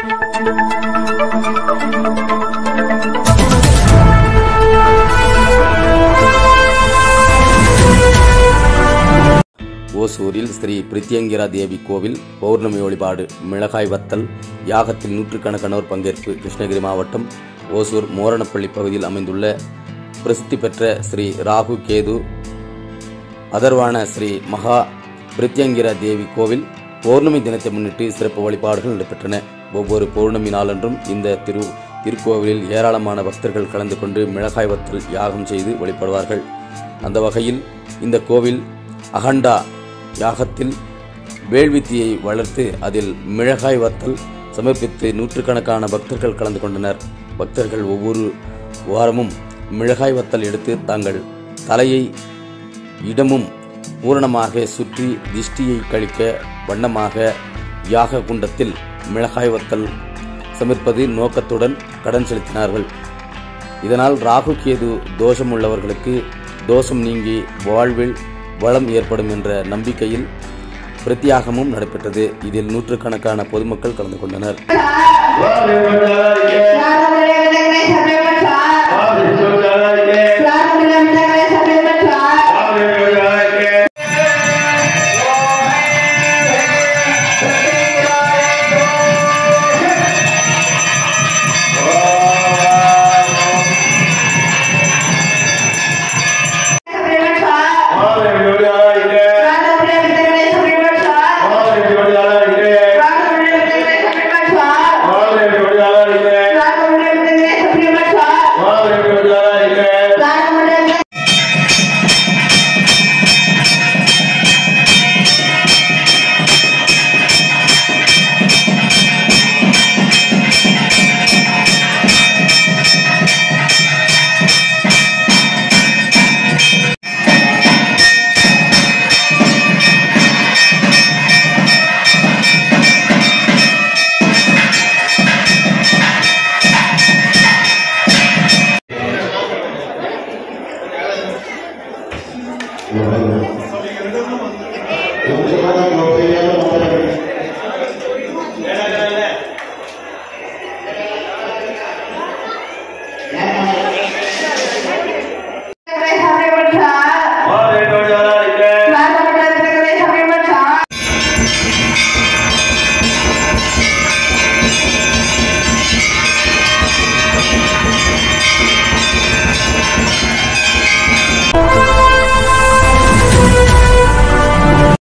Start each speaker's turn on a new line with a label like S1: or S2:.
S1: ஓசூரில் ஸ்ரீ பிரித்யங்கிரா தேவி கோவில் பௌர்ணமி வழிபாடு மிளகாய் வத்தல் யாகத்தில் நூற்றுக்கணக்கானோர் பங்கேற்பு கிருஷ்ணகிரி மாவட்டம் ஓசூர் மோரணப்பள்ளி பகுதியில் அமைந்துள்ள பிரசித்தி பெற்ற ஸ்ரீ ராகு கேது அதர்வான ஸ்ரீ மகா பிரித்யங்கிரா தேவி கோவில் பௌர்ணமி தினத்தை முன்னிட்டு சிறப்பு வழிபாடுகள் நடைபெற்றன ஒவ்வொரு பௌர்ணமி நாளன்றும் இந்த திரு திருக்கோவிலில் ஏராளமான பக்தர்கள் கலந்து கொண்டு மிளகாய் வத்தல் யாகம் செய்து வழிபடுவார்கள் அந்த வகையில் இந்த கோவில் அகண்டா யாகத்தில் வேள்வித்தியை வளர்த்து அதில் மிளகாய் வத்தல் சமர்ப்பித்து நூற்றுக்கணக்கான பக்தர்கள் கலந்து கொண்டனர் பக்தர்கள் ஒவ்வொரு வாரமும் மிளகாய் வத்தல் எடுத்து தங்கள் தலையை இடமும் பூரணமாக சுற்றி திஷ்டியை கழிக்க வண்ணமாக யாக குண்டத்தில் மிளகாய் வத்தல் சமர்ப்பது நோக்கத்துடன் கடன் செலுத்தினார்கள் இதனால் ராகு கேது தோஷம் உள்ளவர்களுக்கு தோஷம் நீங்கி வாழ்வில் வளம் ஏற்படும் என்ற நம்பிக்கையில் பிரத்தியாகமும் நடைபெற்றது இதில் நூற்றுக்கணக்கான பொதுமக்கள் கலந்து கொண்டனர்
S2: நாரதரே வெங்கடேச